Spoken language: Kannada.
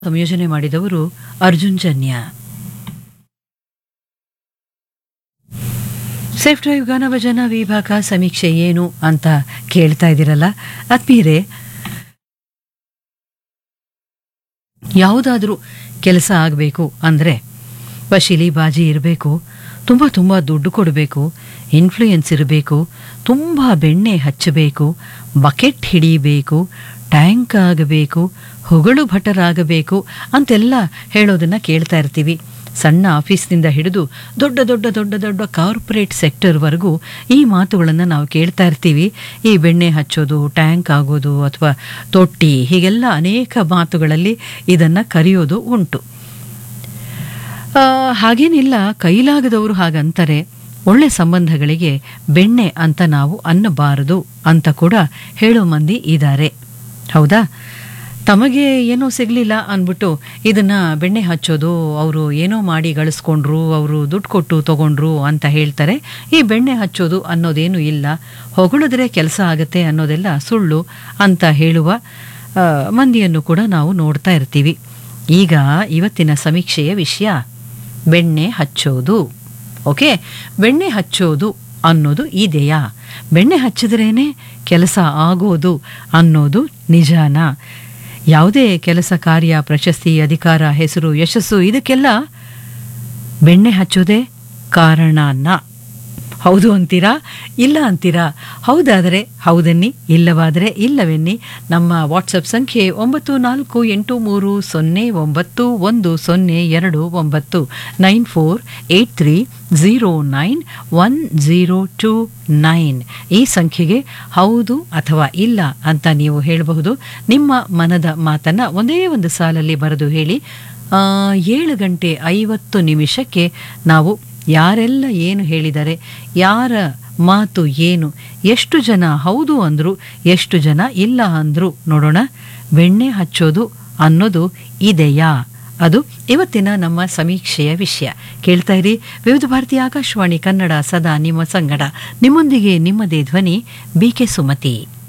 ಸಂಯೋಜನೆ ಮಾಡಿದವರು ಅರ್ಜುನ್ ಜನ್ಯ ಸೇಫ್ ಡ್ರೈವ್ ಗಾನಭಜನ ವಿಭಾಗ ಸಮೀಕ್ಷೆ ಏನು ಅಂತ ಕೇಳ್ತಾ ಇದ್ದೀರಲ್ಲ ಆತ್ಮೀಯರೇ ಯಾವುದಾದ್ರೂ ಕೆಲಸ ಆಗಬೇಕು ಅಂದರೆ ವಶೀಲಿ ಬಾಜಿ ಇರಬೇಕು ತುಂಬ ತುಂಬ ದುಡ್ಡು ಕೊಡಬೇಕು ಇನ್ಫ್ಲೂಯೆನ್ಸ್ ಇರಬೇಕು ತುಂಬ ಬೆಣ್ಣೆ ಹಚ್ಚಬೇಕು ಬಕೆಟ್ ಹಿಡಿಬೇಕು ಟ್ಯಾಂಕ್ ಆಗಬೇಕು ಹೊಗಳು ಭಟರಾಗಬೇಕು ಅಂತೆಲ್ಲ ಹೇಳೋದನ್ನು ಕೇಳ್ತಾ ಇರ್ತೀವಿ ಸಣ್ಣ ಆಫೀಸ್ನಿಂದ ಹಿಡಿದು ದೊಡ್ಡ ದೊಡ್ಡ ದೊಡ್ಡ ದೊಡ್ಡ ಕಾರ್ಪೊರೇಟ್ ಸೆಕ್ಟರ್ವರೆಗೂ ಈ ಮಾತುಗಳನ್ನು ನಾವು ಕೇಳ್ತಾ ಇರ್ತೀವಿ ಈ ಬೆಣ್ಣೆ ಹಚ್ಚೋದು ಟ್ಯಾಂಕ್ ಆಗೋದು ಅಥವಾ ತೊಟ್ಟಿ ಹೀಗೆಲ್ಲ ಅನೇಕ ಮಾತುಗಳಲ್ಲಿ ಇದನ್ನು ಕರೆಯೋದು ಉಂಟು ಆ, ಹಾಗೇನಿಲ್ಲ ಕೈಲಾಗದವರು ಹಾಗಂತಾರೆ ಒಳ್ಳೆ ಸಂಬಂಧಗಳಿಗೆ ಬೆಣ್ಣೆ ಅಂತ ನಾವು ಅನ್ನಬಾರದು ಅಂತ ಕೂಡ ಹೇಳೋ ಮಂದಿ ಇದ್ದಾರೆ ಹೌದಾ ತಮಗೆ ಏನೋ ಸಿಗಲಿಲ್ಲ ಅಂದ್ಬಿಟ್ಟು ಇದನ್ನ ಬೆಣ್ಣೆ ಹಚ್ಚೋದು ಅವರು ಏನೋ ಮಾಡಿ ಗಳಿಸ್ಕೊಂಡ್ರು ಅವರು ದುಡ್ಡು ಕೊಟ್ಟು ತಗೊಂಡ್ರು ಅಂತ ಹೇಳ್ತಾರೆ ಈ ಬೆಣ್ಣೆ ಹಚ್ಚೋದು ಅನ್ನೋದೇನು ಇಲ್ಲ ಹೊಗಳಿದ್ರೆ ಕೆಲಸ ಆಗತ್ತೆ ಅನ್ನೋದೆಲ್ಲ ಸುಳ್ಳು ಅಂತ ಹೇಳುವ ಆ, ಮಂದಿಯನ್ನು ಕೂಡ ನಾವು ನೋಡ್ತಾ ಇರ್ತೀವಿ ಈಗ ಇವತ್ತಿನ ಸಮೀಕ್ಷೆಯ ವಿಷಯ ಬೆಣ್ಣೆ ಹಚ್ಚೋದು ಓಕೆ ಬೆಣ್ಣೆ ಹಚ್ಚೋದು ಅನ್ನೋದು ಇದೆಯಾ ಬೆಣ್ಣೆ ಹಚ್ಚಿದ್ರೇನೆ ಕೆಲಸ ಆಗೋದು ಅನ್ನೋದು ನಿಜಾನಾ ಯಾವುದೇ ಕೆಲಸ ಕಾರ್ಯ ಪ್ರಶಸ್ತಿ ಅಧಿಕಾರ ಹೆಸರು ಯಶಸ್ಸು ಇದಕ್ಕೆಲ್ಲ ಬೆಣ್ಣೆ ಹಚ್ಚೋದೇ ಕಾರಣನ ಹೌದು ಅಂತೀರಾ ಇಲ್ಲ ಅಂತೀರಾ ಹೌದಾದರೆ ಹೌದನ್ನಿ ಇಲ್ಲವಾದರೆ ಇಲ್ಲವೆನ್ನಿ ನಮ್ಮ ವಾಟ್ಸಪ್ ಸಂಖ್ಯೆ ಒಂಬತ್ತು ನಾಲ್ಕು ಎಂಟು ಮೂರು ಸೊನ್ನೆ ಒಂಬತ್ತು ಒಂದು ಸೊನ್ನೆ ಎರಡು ಒಂಬತ್ತು nine four eight three zero nine one zero two nine ಈ ಸಂಖ್ಯೆಗೆ ಹೌದು ಅಥವಾ ಇಲ್ಲ ಅಂತ ನೀವು ಹೇಳಬಹುದು ನಿಮ್ಮ ಮನದ ಮಾತನ್ನು ಒಂದೇ ಒಂದು ಸಾಲಲ್ಲಿ ಬರೆದು ಹೇಳಿ ಆ, ಏಳು ಗಂಟೆ ಐವತ್ತು ನಿಮಿಷಕ್ಕೆ ನಾವು ಯಾರೆಲ್ಲ ಏನು ಹೇಳಿದ್ದಾರೆ ಯಾರ ಮಾತು ಏನು ಎಷ್ಟು ಜನ ಹೌದು ಅಂದ್ರು ಎಷ್ಟು ಜನ ಇಲ್ಲ ಅಂದ್ರು ನೋಡೋಣ ಬೆಣ್ಣೆ ಹಚ್ಚೋದು ಅನ್ನೋದು ಇದೆಯಾ ಅದು ಇವತ್ತಿನ ನಮ್ಮ ಸಮೀಕ್ಷೆಯ ವಿಷಯ ಕೇಳ್ತಾ ಇರಿ ವಿವಿಧ ಭಾರತಿ ಆಕಾಶವಾಣಿ ಕನ್ನಡ ಸದಾ ನಿಮ್ಮ ಸಂಗಡ ನಿಮ್ಮೊಂದಿಗೆ ನಿಮ್ಮದೇ ಧ್ವನಿ ಬಿ ಕೆ ಸುಮತಿ